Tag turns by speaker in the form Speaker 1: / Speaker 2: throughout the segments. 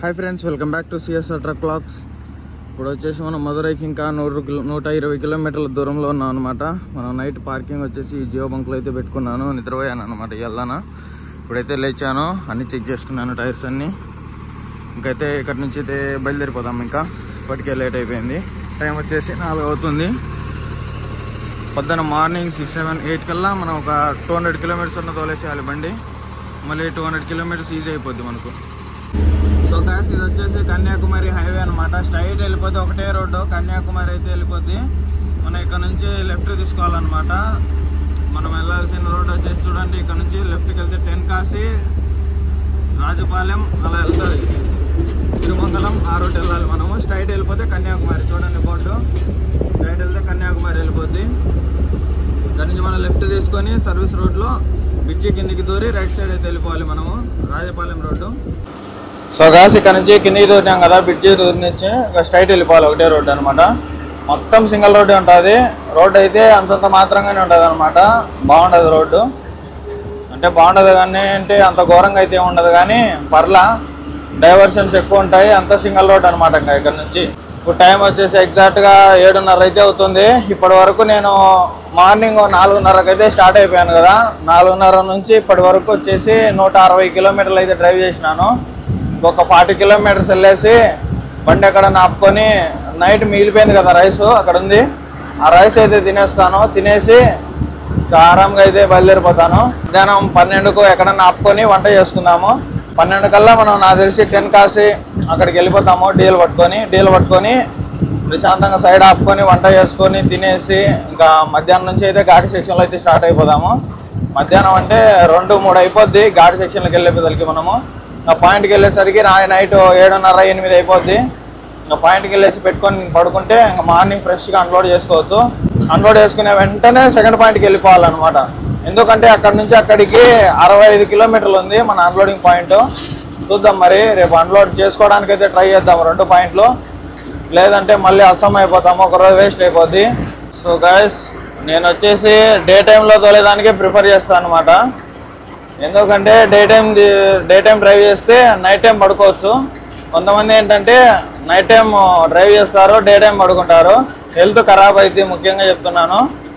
Speaker 1: Hi friends welcome back to CSR truck clocks ఇప్పుడు వచ్చేసి మనం మధురైకి ఇంకా నూరు కిలో నూట ఇరవై కిలోమీటర్ల దూరంలో ఉన్నాం అనమాట మనం నైట్ పార్కింగ్ వచ్చేసి ఈ జియో బంక్లో అయితే పెట్టుకున్నాను నిద్రపోయాను అనమాట ఇవాళన ఇప్పుడైతే లేచాను అన్ని చెక్ చేసుకున్నాను టైర్స్ అన్ని ఇంకైతే ఇక్కడ నుంచి అయితే బయలుదేరిపోదాం ఇంకా ఇప్పటికే లేట్ అయిపోయింది టైం వచ్చేసి నాలుగు అవుతుంది పొద్దున మార్నింగ్ సిక్స్ సెవెన్ ఎయిట్ కల్లా మనం ఒక టూ హండ్రెడ్ కిలోమీటర్స్ ఉన్న తోలేసేయాలి బండి మళ్ళీ టూ హండ్రెడ్ కిలోమీటర్స్ ఈజీ అయిపోద్ది మనకు సో గాస్ ఇది వచ్చేసి కన్యాకుమారి హైవే అనమాట స్ట్రైట్ వెళ్ళిపోతే ఒకటే రోడ్డు కన్యాకుమారి అయితే వెళ్ళిపోద్ది మనం ఇక్కడ నుంచి లెఫ్ట్ తీసుకోవాలన్నమాట మనం వెళ్ళాల్సిన రోడ్ వచ్చేసి చూడండి ఇక్కడ నుంచి లెఫ్ట్కి వెళ్తే టెన్ కాసి రాజపాలెం అలా వెళ్తుంది తిరుమంగళం ఆ రోడ్ వెళ్ళాలి మనము స్ట్రైట్ వెళ్ళిపోతే కన్యాకుమారి చూడండి బోర్డు స్ట్రైట్ వెళ్తే కన్యాకుమారి వెళ్ళిపోద్ది దాని నుంచి మనం లెఫ్ట్ తీసుకొని సర్వీస్ రోడ్లో బ్రిడ్జి కిందికి దూరి రైట్ సైడ్ అయితే వెళ్ళిపోవాలి మనము రాజపాలెం రోడ్డు సో గాస్ ఇక్కడ నుంచి కిందికి దూరినాం కదా బ్రిడ్జి దూరి నుంచి ఇంకా స్ట్రైట్ వెళ్ళిపోవాలి ఒకటే రోడ్డు అనమాట మొత్తం సింగిల్ రోడ్డే ఉంటుంది రోడ్డు అయితే అంతంత మాత్రంగానే ఉంటుంది అనమాట బాగుండదు రోడ్డు అంటే బాగుండదు కానీ అంటే అంత ఘోరంగా అయితే ఏం ఉండదు కానీ పర్లా డైవర్షన్స్ ఎక్కువ ఉంటాయి అంత సింగిల్ రోడ్ అనమాట ఇంకా ఇక్కడ నుంచి ఇప్పుడు టైం వచ్చేసి ఎగ్జాక్ట్గా ఏడున్నర అయితే అవుతుంది ఇప్పటి వరకు నేను మార్నింగ్ నాలుగున్నరకు అయితే స్టార్ట్ అయిపోయాను కదా నాలుగున్నర నుంచి ఇప్పటి వరకు వచ్చేసి నూట అరవై కిలోమీటర్లు అయితే డ్రైవ్ చేసినాను ఇంకొక ఫార్టీ కిలోమీటర్స్ వెళ్ళేసి బండి ఎక్కడ ఆపుకొని నైట్ మిగిలిపోయింది కదా రైస్ అక్కడ ఉంది ఆ రైస్ అయితే తినేస్తాను తినేసి ఇంకా ఆరాంగా అయితే బయలుదేరిపోతాను మధ్యాహ్నం పన్నెండుకు ఎక్కడన్నా ఆపుకొని వంట చేసుకుందాము పన్నెండు కల్లా మనం నాకు తెలిసి టెన్ కాసి అక్కడికి వెళ్ళిపోతాము డీల్ పట్టుకొని డీల్ పట్టుకొని ప్రశాంతంగా సైడ్ ఆపుకొని వంట చేసుకొని తినేసి ఇంకా మధ్యాహ్నం నుంచి అయితే ఘాటి సెక్షన్లో అయితే స్టార్ట్ అయిపోదాము మధ్యాహ్నం అంటే రెండు మూడు అయిపోద్ది ఘాటి సెక్షన్లోకి వెళ్ళేపోదలకి మనము ఆ పాయింట్కి వెళ్ళేసరికి నా నైట్ ఏడున్నర ఎనిమిది అయిపోద్ది ఇంకా పాయింట్కి వెళ్ళేసి పెట్టుకొని పడుకుంటే ఇంకా మార్నింగ్ ఫ్రెష్గా అన్లోడ్ చేసుకోవచ్చు అన్లోడ్ చేసుకునే వెంటనే సెకండ్ పాయింట్కి వెళ్ళిపోవాలన్నమాట ఎందుకంటే అక్కడ నుంచి అక్కడికి అరవై ఐదు కిలోమీటర్లు ఉంది మన అన్లోడింగ్ పాయింట్ చూద్దాం మరి రేపు అన్లోడ్ చేసుకోవడానికి అయితే ట్రై చేద్దాం రెండు పాయింట్లు లేదంటే మళ్ళీ అస్సం అయిపోతాము ఒక రోజు వేస్ట్ అయిపోద్ది సో గైస్ నేను వచ్చేసి డే టైంలో తోలేదానికే ప్రిఫర్ చేస్తాను అనమాట ఎందుకంటే day time day time drive చేస్తే నైట్ టైం పడుకోవచ్చు కొంతమంది ఏంటంటే నైట్ టైం డ్రైవ్ చేస్తారు డే టైం పడుకుంటారు హెల్త్ ఖరాబ్ అయితే ముఖ్యంగా చెప్తున్నాను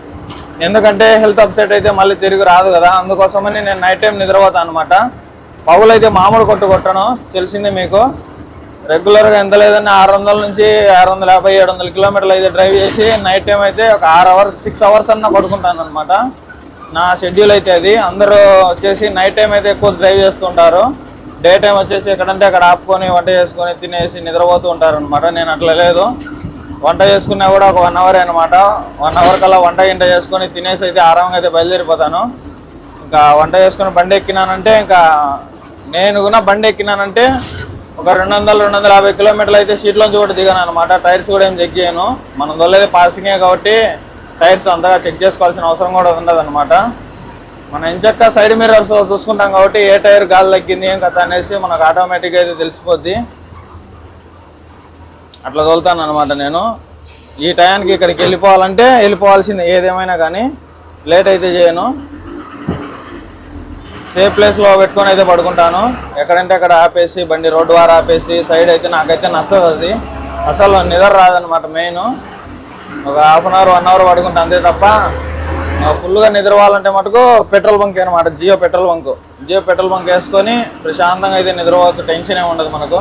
Speaker 1: ఎందుకంటే హెల్త్ అప్సెట్ అయితే మళ్ళీ తిరిగి రాదు కదా అందుకోసమని నేను నైట్ టైం నిద్రపోతాను అనమాట పగులైతే మామూలు కొట్టు కొట్టను తెలిసిందే మీకు రెగ్యులర్గా ఎంత లేదని ఆరు వందల నుంచి ఆరు వందల యాభై ఏడు వందల కిలోమీటర్లు అయితే డ్రైవ్ చేసి నైట్ టైం అయితే ఒక ఆరు అవర్స్ సిక్స్ అవర్స్ అన్న పడుకుంటాను అనమాట నా షెడ్యూల్ అయితే అది అందరూ వచ్చేసి నైట్ టైం అయితే ఎక్కువ డ్రైవ్ చేస్తుంటారు డే టైం వచ్చేసి ఎక్కడంటే అక్కడ ఆపుకొని వంట చేసుకొని తినేసి నిద్రపోతూ ఉంటారు అనమాట నేను అట్లా లేదు వంట చేసుకున్నా కూడా ఒక వన్ అవర్ అనమాట వన్ అవర్ కల్లా వంట గింట చేసుకొని తినేసి అయితే ఆరామంగా అయితే బయలుదేరిపోతాను ఇంకా వంట చేసుకుని బండి ఎక్కినానంటే ఇంకా నేను కూడా బండి ఎక్కినానంటే ఒక రెండు వందలు రెండు వందల యాభై కిలోమీటర్లు అయితే సీట్లోంచి కూడా దిగాను అనమాట టైర్స్ కూడా ఏం చెక్ చేయను మనం దొల్లేది పాసింగే కాబట్టి టైర్స్ అంతగా చెక్ చేసుకోవాల్సిన అవసరం కూడా ఉండదు అనమాట మనం ఎంచక్క సైడ్ మిర్రర్స్ చూసుకుంటాం కాబట్టి ఏ టైర్ గాలి తగ్గింది ఏం కథ అనేసి మనకు ఆటోమేటిక్గా అయితే తెలిసిపోద్ది అట్లా తోలుతాను అనమాట నేను ఈ టయానికి ఇక్కడికి వెళ్ళిపోవాలంటే వెళ్ళిపోవాల్సింది ఏదేమైనా కానీ లేట్ అయితే చేయను సేఫ్ ప్లేస్లో పెట్టుకొని అయితే పడుకుంటాను ఎక్కడంటే అక్కడ ఆపేసి బండి రోడ్డు వారు ఆపేసి సైడ్ అయితే నాకైతే నచ్చదు అది అసలు నిద్ర రాదనమాట మెయిన్ ఒక half an hour one hour పడుకుంటా అంతే తప్ప ఫుల్గా నిద్రపోవాలంటే మటుకు పెట్రోల్ బంక్ అనమాట Jio petrol bunk Jio petrol bunk వేసుకొని ప్రశాంతంగా అయితే నిద్రపోవచ్చు టెన్షన్ ఏమి ఉండదు మనకు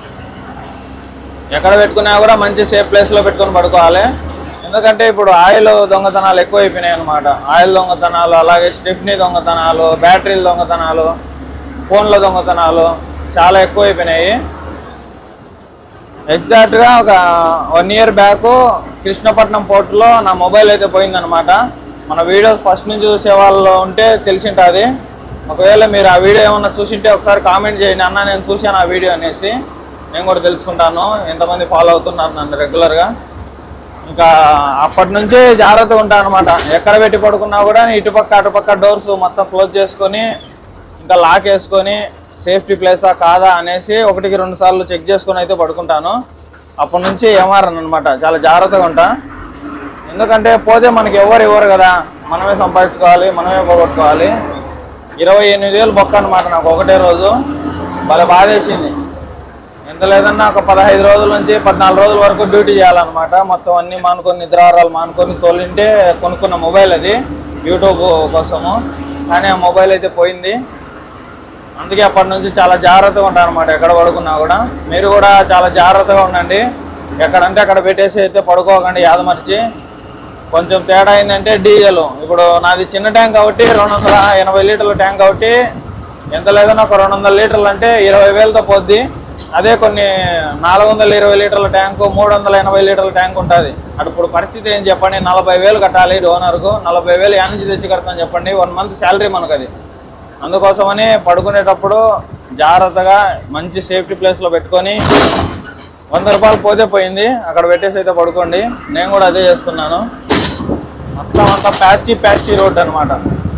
Speaker 1: ఎక్కడ పెట్టుకున్నా కూడా మంచి సేఫ్ ప్లేస్లో పెట్టుకొని పడుకోవాలి ఎందుకంటే ఇప్పుడు ఆయిల్ దొంగతనాలు ఎక్కువైపోయినాయి అనమాట ఆయిల్ దొంగతనాలు అలాగే స్టెఫ్నీ దొంగతనాలు బ్యాటరీల దొంగతనాలు ఫోన్ల దొంగతనాలు చాలా ఎక్కువైపోయినాయి ఎగ్జాక్ట్గా ఒక వన్ ఇయర్ బ్యాక్ కృష్ణపట్నం పోర్టులో నా మొబైల్ అయితే పోయిందనమాట మన వీడియోస్ ఫస్ట్ నుంచి చూసే వాళ్ళు ఉంటే తెలిసింటుంది ఒకవేళ మీరు ఆ వీడియో ఏమన్నా చూసింటే ఒకసారి కామెంట్ చేయండి అన్న నేను చూశాను ఆ వీడియో అనేసి నేను కూడా తెలుసుకుంటాను ఎంతమంది ఫాలో అవుతున్నారు నన్ను రెగ్యులర్గా ఇంకా అప్పటి నుంచి జాగ్రత్తగా ఉంటాను అనమాట ఎక్కడ పెట్టి పడుకున్నా కూడా ఇటుపక్క అటుపక్క డోర్స్ మొత్తం క్లోజ్ చేసుకొని ఇంకా లాక్ వేసుకొని సేఫ్టీ ప్లేసా కాదా అనేసి ఒకటికి రెండు సార్లు చెక్ చేసుకొని అయితే పడుకుంటాను అప్పటి నుంచి ఏమారను అనమాట చాలా జాగ్రత్తగా ఉంటా ఎందుకంటే పోతే మనకి ఎవరు ఇవ్వరు కదా మనమే సంపాదించుకోవాలి మనమే పోగొట్టుకోవాలి ఇరవై ఎనిమిది వేలు బొక్క అనమాట నాకు ఒకటే రోజు భలే బాధేసింది ఎంత ఎంత లేదన్నా ఒక పదహైదు రోజుల నుంచి పద్నాలుగు రోజుల వరకు డ్యూటీ చేయాలన్నమాట మొత్తం అన్ని మానుకొని నిద్రాహారాలు మానుకొని తోలింటే కొనుక్కున్న మొబైల్ అది యూట్యూబ్ కోసము కానీ ఆ మొబైల్ అయితే పోయింది అందుకే అప్పటి నుంచి చాలా జాగ్రత్తగా ఉంటాను అనమాట ఎక్కడ పడుకున్నా కూడా మీరు కూడా చాలా జాగ్రత్తగా ఉండండి ఎక్కడంటే అక్కడ పెట్టేసి అయితే పడుకోకండి యాదమరిచి కొంచెం తేడా అయిందంటే డీజిల్ ఇప్పుడు నాది చిన్న ట్యాంక్ కాబట్టి రెండు వందల ఎనభై లీటర్ల ట్యాంక్ కాబట్టి ఎంత లేదన్నా ఒక రెండు వందల లీటర్లు అంటే ఇరవై వేలతో పోద్ది అదే కొన్ని నాలుగు వందల ఇరవై లీటర్ల ట్యాంకు మూడు వందల ఎనభై లీటర్ల ట్యాంక్ ఉంటుంది అటు ఇప్పుడు పరిస్థితి ఏం చెప్పండి నలభై వేలు కట్టాలి డోనర్కు నలభై వేలు యాడ్ నుంచి తెచ్చి కడతాను చెప్పండి వన్ మంత్ శాలరీ మనకు అది అందుకోసమని పడుకునేటప్పుడు జాగ్రత్తగా మంచి సేఫ్టీ ప్లేస్లో పెట్టుకొని వంద రూపాయలు పోతే పోయింది అక్కడ పెట్టేసి అయితే పడుకోండి నేను కూడా అదే చేస్తున్నాను మొత్తం అంతా ప్యాచీ ప్యాచీ రోడ్ అనమాట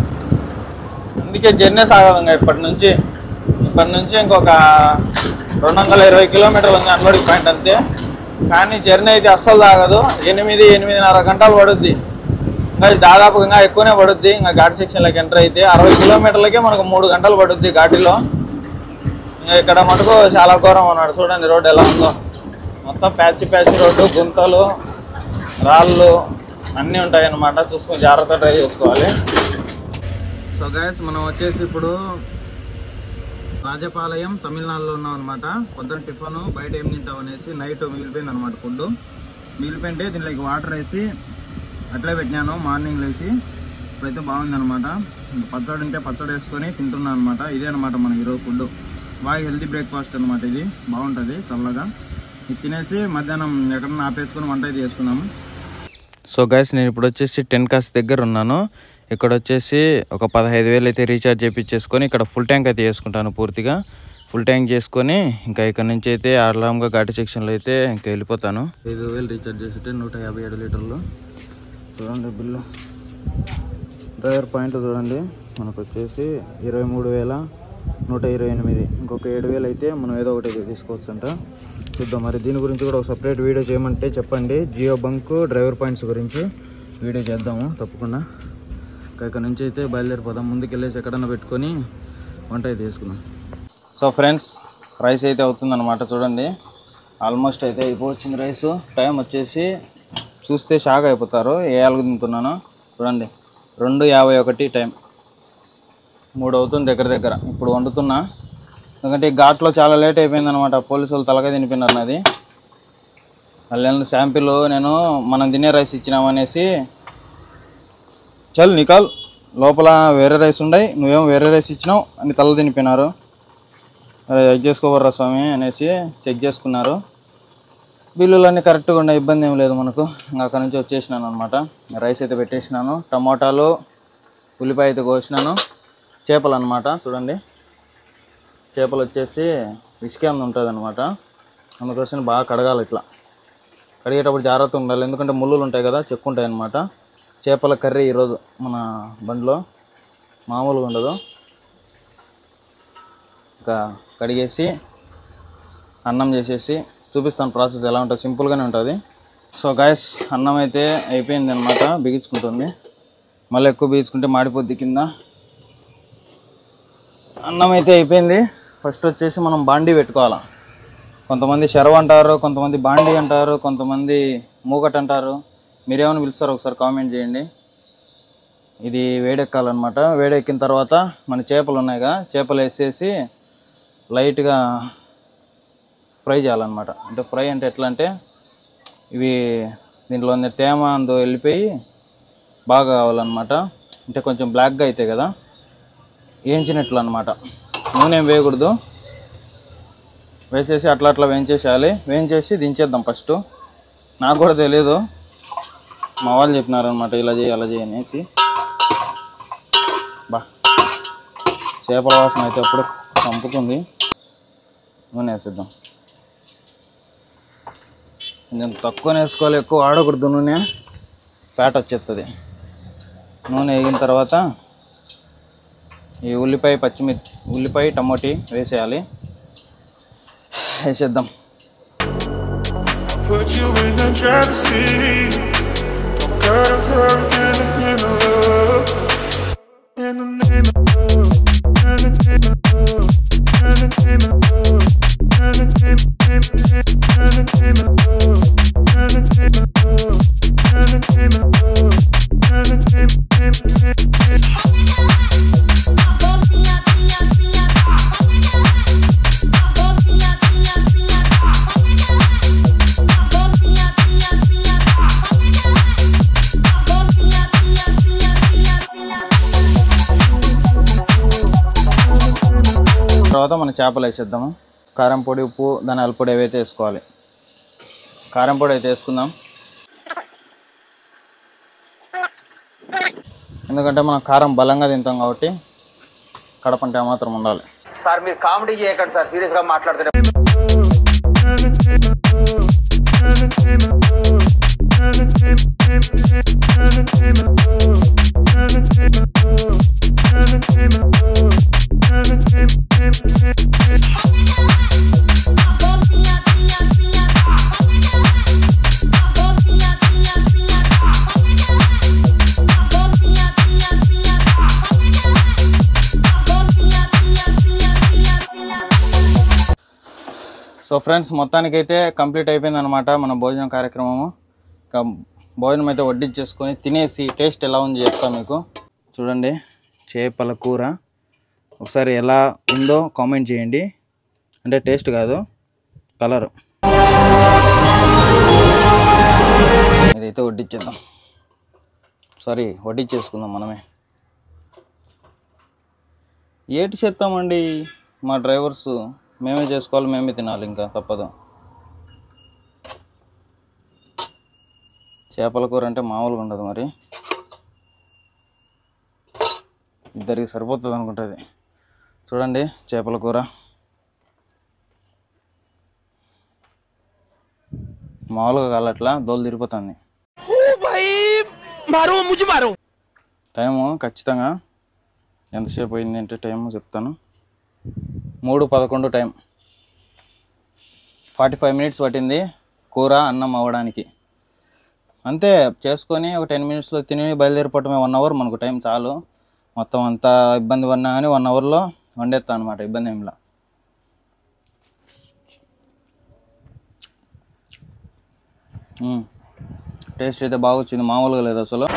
Speaker 1: అందుకే జర్నీ సాగదు ఇంకా ఇప్పటి నుంచి ఇప్పటి నుంచి ఇంకొక రెండు వందల ఇరవై కిలోమీటర్లు ఉంది అన్లోడింగ్ పాయింట్ అంతే కానీ జర్నీ అయితే అస్సలు తాగదు ఎనిమిది ఎనిమిదిన్నర గంటలు పడుద్ది ఇంకా ఇది దాదాపు ఇంకా ఎక్కువనే పడుద్ది ఇంకా ఘాట్ సెక్షన్లోకి ఎంటర్ అయితే అరవై కిలోమీటర్లకే మనకు మూడు గంటలు పడుద్ది ఘాటిలో ఇంకా ఇక్కడ మటుకు చాలా ఘోరం ఉన్నాడు చూడండి రోడ్డు ఎలా ఉందో మొత్తం ప్యాచ్ ప్యాచ్ రోడ్డు గుంతలు రాళ్ళు అన్నీ ఉంటాయి అన్నమాట చూసుకొని జాగ్రత్త డ్రైవ్ చేసుకోవాలి సో గైస్ మనం వచ్చేసి ఇప్పుడు రాజపాలయం తమిళనాడులో ఉన్నాం అనమాట పొద్దున టిఫన్ బయట ఏం తింటాం అనేసి నైట్ మిగిలిపోయింది అనమాట ఫుడ్ మిగిలిపోయింటే దీనిలోకి వాటర్ వేసి అట్లే పెట్టినాను మార్నింగ్ లేచి ఇప్పుడైతే బాగుంది అనమాట పచ్చడి ఉంటే పచ్చడి వేసుకొని తింటున్నాను అనమాట ఇదే అనమాట మనకి ఈరోజు ఫుడ్ బాగా హెల్తీ బ్రేక్ఫాస్ట్ అనమాట ఇది బాగుంటుంది చల్లగా ఇది తినేసి మధ్యాహ్నం ఎక్కడన్నా ఆపేసుకొని వంట అయితే చేసుకున్నాము సో గైస్ నేను ఇప్పుడు వచ్చేసి టెన్ కాస్ దగ్గర ఉన్నాను ఇక్కడ వచ్చేసి ఒక పదహైదు వేలు అయితే రీఛార్జ్ చేయించేసుకొని ఇక్కడ ఫుల్ ట్యాంక్ అయితే చేసుకుంటాను పూర్తిగా ఫుల్ ట్యాంక్ చేసుకొని ఇంకా ఇక్కడ నుంచి అయితే ఆడలాంగా ఘాటి సెక్షన్లో అయితే ఇంకా వెళ్ళిపోతాను ఐదు వేలు రీఛార్జ్ చేస్తుంటే నూట యాభై ఏడు లీటర్లు చూడండి బిల్లు డ్రైవర్ పాయింట్ చూడండి మనకు వచ్చేసి ఇరవై మూడు వేల నూట ఇరవై ఎనిమిది ఇంకొక ఏడు వేలు అయితే మనం ఏదో ఒకటి అయితే తీసుకోవచ్చు అంట చూద్దాం మరి దీని గురించి కూడా ఒక సపరేట్ వీడియో చేయమంటే చెప్పండి జియో బంక్ డ్రైవర్ పాయింట్స్ గురించి వీడియో చేద్దాము తప్పకుండా ఇంకా ఇక్కడ నుంచి అయితే బయలుదేరిపోదాం ముందుకు వెళ్ళేసి ఎక్కడన్నా పెట్టుకొని వంట అయితే తీసుకుందాం సో ఫ్రెండ్స్ రైస్ అయితే అవుతుందన్నమాట చూడండి ఆల్మోస్ట్ అయితే అయిపోవచ్చింది రైస్ టైం వచ్చేసి చూస్తే షాక్ అయిపోతారు ఏ ఆలుగు తింటున్నానో చూడండి రెండు యాభై ఒకటి టైం మూడు అవుతుంది దగ్గర దగ్గర ఇప్పుడు వండుతున్నా ఎందుకంటే ఈ ఘాట్లో చాలా లేట్ అయిపోయింది అనమాట పోలీసు వాళ్ళు తలగా తినిపోయినారు నాది వాళ్ళు శాంపిల్ నేను మనం తినే రైస్ ఇచ్చినామనేసి చల్ నికాల్ లోపల వేరే రైస్ ఉండయి నువ్వేమో వేరే రైస్ ఇచ్చినావు అని తల తినిపోయినారు అరే చెక్ చేసుకోవర్రా స్వామి అనేసి చెక్ చేసుకున్నారు బిల్లులు అన్నీ కరెక్ట్గా ఉన్నాయి ఇబ్బంది ఏం లేదు మనకు ఇంకా అక్కడ నుంచి వచ్చేసినాను అనమాట రైస్ అయితే పెట్టేసినాను టమాటాలు ఉల్లిపాయ అయితే కోసినాను చేపలు అనమాట చూడండి చేపలు వచ్చేసి ఇసుకే ఉంటుంది అనమాట అందుకోసం బాగా కడగాలి ఇట్లా కడిగేటప్పుడు జాగ్రత్త ఉండాలి ఎందుకంటే ముళ్ళులు ఉంటాయి కదా చెక్కుంటాయి అనమాట చేపల కర్రీ ఈరోజు మన బండిలో మామూలుగా ఉండదు ఇంకా కడిగేసి అన్నం చేసేసి చూపిస్తాను ప్రాసెస్ ఎలా ఉంటుంది సింపుల్గానే ఉంటుంది సో గాయస్ అన్నం అయితే అయిపోయింది అనమాట బిగించుకుంటుంది మళ్ళీ ఎక్కువ బిగించుకుంటే మాడిపోద్ది కింద అన్నం అయితే అయిపోయింది ఫస్ట్ వచ్చేసి మనం బాండీ పెట్టుకోవాలి కొంతమంది శరవ అంటారు కొంతమంది బాండీ అంటారు కొంతమంది మూకట్ అంటారు మీరేమైనా పిలుస్తారు ఒకసారి కామెంట్ చేయండి ఇది వేడెక్కాలన్నమాట వేడెక్కిన తర్వాత మన చేపలు ఉన్నాయిగా చేపలు వేసేసి లైట్గా ఫ్రై చేయాలన్నమాట అంటే ఫ్రై అంటే ఎట్లా అంటే ఇవి దీంట్లో ఉన్న తేమ అందు వెళ్ళిపోయి బాగా కావాలన్నమాట అంటే కొంచెం బ్లాక్గా అవుతాయి కదా వేయించినట్లు అనమాట నూనె ఏం వేయకూడదు వేసేసి అట్లా అట్లా వేయించేసేయాలి వేయించేసి దించేద్దాం ఫస్ట్ నాకు కూడా తెలియదు మా వాళ్ళు చెప్పినారనమాట ఇలా చేయి అలా చేయి అనేసి బా చేపల వాసన అయితే అప్పుడు చంపుతుంది నూనె వేసేద్దాం కొంచెం తక్కువ వేసుకోవాలి ఎక్కువ వాడకూడదు నూనె ఫ్యాట్ వచ్చేస్తుంది నూనె వేగిన తర్వాత ఈ ఉల్లిపాయ పచ్చిమిర్చి ఉల్లిపాయ టమోటీ వేసేయాలి వేసేద్దాం
Speaker 2: Put you in the driver's seat. Don't gotta hurry in the name of love. In the name of love. In the name of love. In the name of love. In the name, name,
Speaker 1: తర్వాత మన చేపలు వేసేద్దాము కారం పొడి ఉప్పు ధనియాల పొడి ఏవైతే వేసుకోవాలి కారం పొడి అయితే వేసుకుందాం ఎందుకంటే మనం కారం బలంగా తింటాం కాబట్టి కడపంటే మాత్రం ఉండాలి
Speaker 3: సార్ మీరు కామెడీ చేయకండి సార్ సీరియస్ గా మాట్లాడుతున్నారు
Speaker 1: సో ఫ్రెండ్స్ మొత్తానికైతే కంప్లీట్ అయిపోయింది అనమాట మన భోజనం కార్యక్రమము ఇంకా భోజనం అయితే వడ్డించేసుకొని తినేసి టేస్ట్ ఎలా ఉంది చెప్తా మీకు చూడండి చేపల కూర ఒకసారి ఎలా ఉందో కామెంట్ చేయండి అంటే టేస్ట్ కాదు కలర్ ఇదైతే వడ్డించేద్దాం సారీ వడ్డించేసుకుందాం మనమే ఏటి చేస్తామండి మా డ్రైవర్స్ మేమే చేసుకోవాలి మేమే తినాలి ఇంకా తప్పదు చేపల కూర అంటే మామూలుగా ఉండదు మరి ఇద్దరికి సరిపోతుంది అనుకుంటుంది చూడండి చేపల కూర మామూలుగా కాలట్లా దోలు తిరిగిపోతుంది టైము ఖచ్చితంగా ఎంతసేపు అయింది అంటే టైం చెప్తాను మూడు పదకొండు టైం ఫార్టీ ఫైవ్ మినిట్స్ పట్టింది కూర అన్నం అవ్వడానికి అంతే చేసుకొని ఒక టెన్ మినిట్స్లో తిని బయలుదేరిపోవటమే వన్ అవర్ మనకు టైం చాలు మొత్తం అంతా ఇబ్బంది పడినా కానీ వన్ అవర్లో వండేస్తాను అనమాట ఇబ్బంది ఏంలా టేస్ట్ అయితే బాగా వచ్చింది మామూలుగా లేదు అసలు